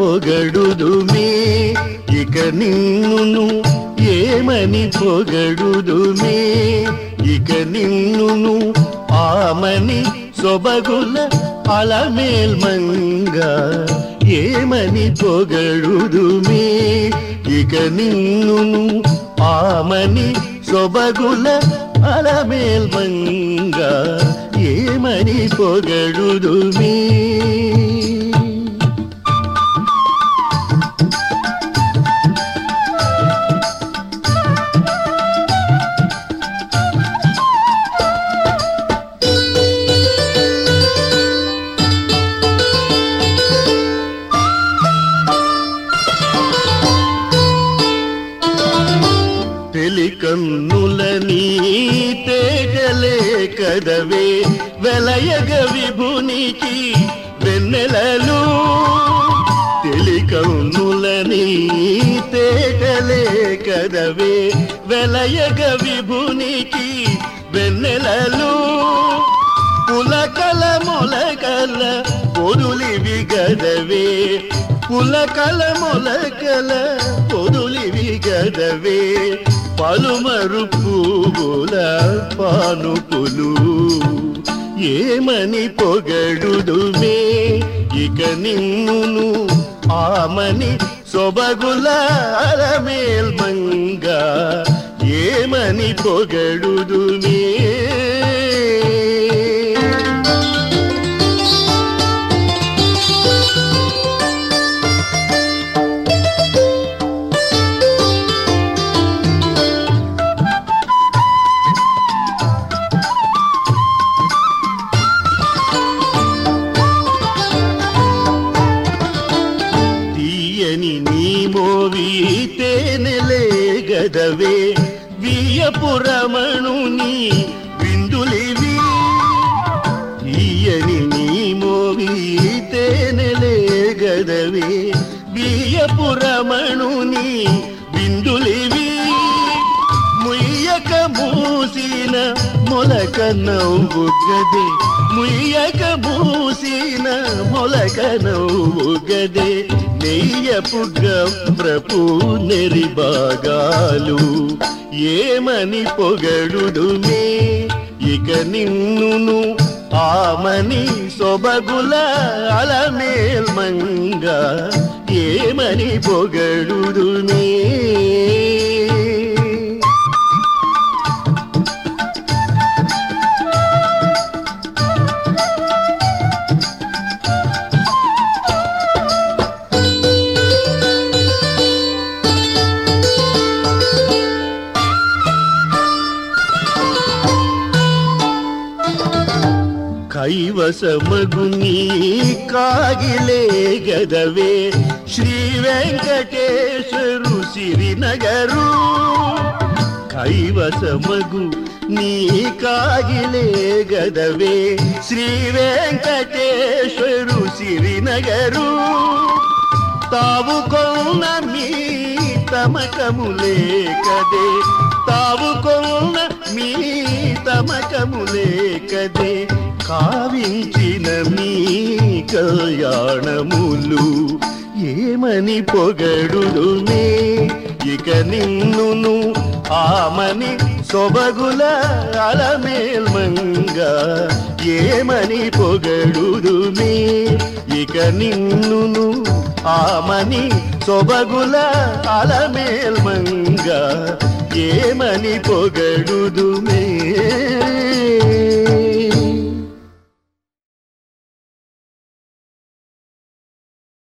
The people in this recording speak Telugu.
పొగడుదుమే ఇక నిన్నును ఏమని పొగడుదుమే ఇక నిన్నును ఆమని సొబగుల అలమేల్మంగా ఏమని పొగడుదుమే ఇక నిన్నును ఆమని సొబగుల అలమేల్మంగా ఏమని పొగడుదుమే తెలికన్నుల నీ తేగలే కదవే వెలయగ విభునికి వెన్నెలలు తెలికన్నుల నీ తేగలే కదవే వెలయగ విభునికి వెన్నెలలు పులకల మొలకల పొదులివి గదవే పులకల మొలకల పొదులివి గదవే పలుమరు పువ్వుల పానుపులు ఏమని పొగడుదుమే ఇక నిన్నును ఆమని సొబగుల అరమేల్మంగా ఏమని పొగడుదుమే తీయని నీ మోవి తేనెలే గదవే వియపురమణుని విందులివి తీయని నీ మోవి తేనెలే గదవే వియపురమణుని విందులివి ముయ్యక మూసిన మొలక నవ్వు గదే ముయ్యక మూసిన మొలక నవ్వు గదే నెయ్యపు గప్రపు నెరి భాగాలు ఏమని పొగడుదుమే ఇక నిన్నును ఆమని సొబగుల అలమేల్మంగా ఏమని పొగడుదునే కైవసమగుని కాగిలే గదవే శ్రీ వెంకటేశ్వరు సిరినగరు కైవసమగు నీ కాగిలే గదవే శ్రీ వెంకటేశ్వరు సిరినగరు తావు కొన్న మీ తమకములే కదే తావు కొన్న మీ తమకములే కదే కావించిన మీ కళ్యాణములు ఏమని పొగడుదునే ఇక నిన్నును ఆమని సొబగుల అలమేల్మంగా ఏమని పొగడుదునే ఇక నిన్నును ఆమని సొబగుల అలమేల్మంగా ఏమని పొగడుదుమే